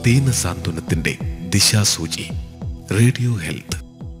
ദീന സാന്ത്വനത്തിന്റെ ദിശാസൂചി radio health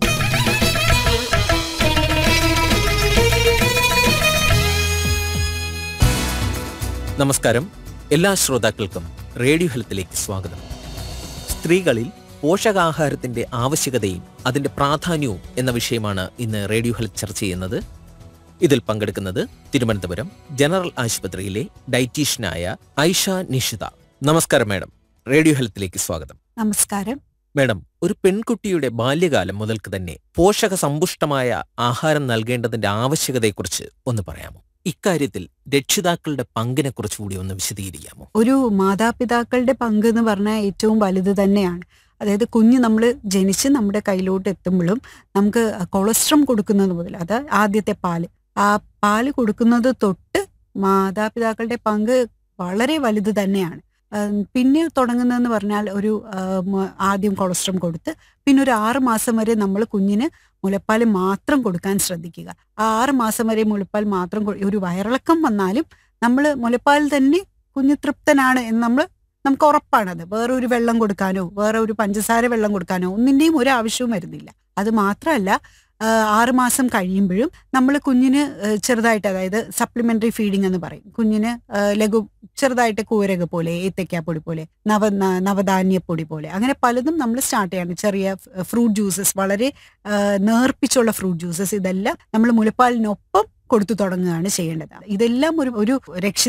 നമസ്കാരം എല്ലാ ശ്രോതാക്കൾക്കും റേഡിയോ ഹെൽത്തിലേക്ക് സ്വാഗതം സ്ത്രീകളിൽ പോഷകാഹാരത്തിന്റെ ആവശ്യകതയും അതിന്റെ പ്രാധാന്യവും എന്ന വിഷയമാണ് ഇന്ന് റേഡിയോ ഹെൽത്ത് ചർച്ച ചെയ്യുന്നത് ഇതിൽ പങ്കെടുക്കുന്നത് തിരുവനന്തപുരം ജനറൽ ആശുപത്രിയിലെ ഡയറ്റീഷ്യനായ ഐഷ നിഷിത നമസ്കാരം മാഡം റേഡിയോ ഹെൽത്തിലേക്ക് സ്വാഗതം നമസ്കാരം മാഡം ഒരു പെൺകുട്ടിയുടെ ബാല്യകാലം മുതൽക്ക് തന്നെ പോഷക സമ്പുഷ്ടമായ ആഹാരം നൽകേണ്ടതിന്റെ ആവശ്യകതയെക്കുറിച്ച് ഒന്ന് പറയാമോ ഇക്കാര്യത്തിൽ രക്ഷിതാക്കളുടെ പങ്കിനെ കുറിച്ച് കൂടി ഒന്ന് വിശദീകരിക്കാമോ ഒരു മാതാപിതാക്കളുടെ പങ്ക് എന്ന് പറഞ്ഞാൽ ഏറ്റവും വലുത് തന്നെയാണ് അതായത് കുഞ്ഞ് നമ്മൾ ജനിച്ച് നമ്മുടെ കയ്യിലോട്ട് എത്തുമ്പോഴും നമുക്ക് കൊളസ്ട്രം കൊടുക്കുന്നത് മുതൽ അത് ആദ്യത്തെ പാല് ആ പാല് കൊടുക്കുന്നത് തൊട്ട് മാതാപിതാക്കളുടെ പങ്ക് വളരെ വലുത് തന്നെയാണ് ഉം, പിന്നെ തുടങ്ങുന്നതെന്ന് പറഞ്ഞാൽ ഒരു ഉം, ആദ്യം കൊളസ്ട്രം കൊടുത്ത് പിന്നെ ഒരു ആറ് മാസം വരെ നമ്മൾ കുഞ്ഞിന് മുലപ്പാൽ മാത്രം കൊടുക്കാൻ ശ്രദ്ധിക്കുക ആ ആറ് മാസം വരെ മുലപ്പാൽ മാത്രം കൊ- ഒരു വയറിളക്കം വന്നാലും നമ്മൾ മുലപ്പാൽ തന്നെ കുഞ്ഞ് തൃപ്തനാണ് എന്ന് നമ്മൾ നമുക്ക് ഉറപ്പാണത് വേറെ ഒരു വെള്ളം കൊടുക്കാനോ വേറെ ഒരു പഞ്ചസാര വെള്ളം കൊടുക്കാനോ ഒന്നിന്റെയും ഒരു ആവശ്യവും വരുന്നില്ല അത് മാത്രമല്ല ആ, ആറ് മാസം കഴിയുമ്പോഴും നമ്മൾ കുഞ്ഞിന് ആ, ചെറുതായിട്ട് അതായത് സപ്ലിമെന്ററി ഫീഡിംഗ് എന്ന് പറയും കുഞ്ഞിന് ആ, ലഘു ചെറുതായിട്ട് കൂരക പോലെ ഏത്തയ്ക്കാപ്പൊടി പോലെ നവ ന- നവധാന്യപ്പൊടി പോലെ അങ്ങനെ പലതും നമ്മൾ സ്റ്റാർട്ട് ചെയ്യാണ് ചെറിയ ഫ്രൂട്ട് ജ്യൂസസ് വളരെ ആ, നേർപ്പിച്ചുള്ള ഫ്രൂട്ട് ജ്യൂസസ് ഇതെല്ലാം നമ്മൾ മുലപ്പാലിനൊപ്പം കൊടുത്തു തുടങ്ങുകയാണ് ചെയ്യേണ്ടത് ഇതെല്ലാം ഒരു ഒരു രക്ഷി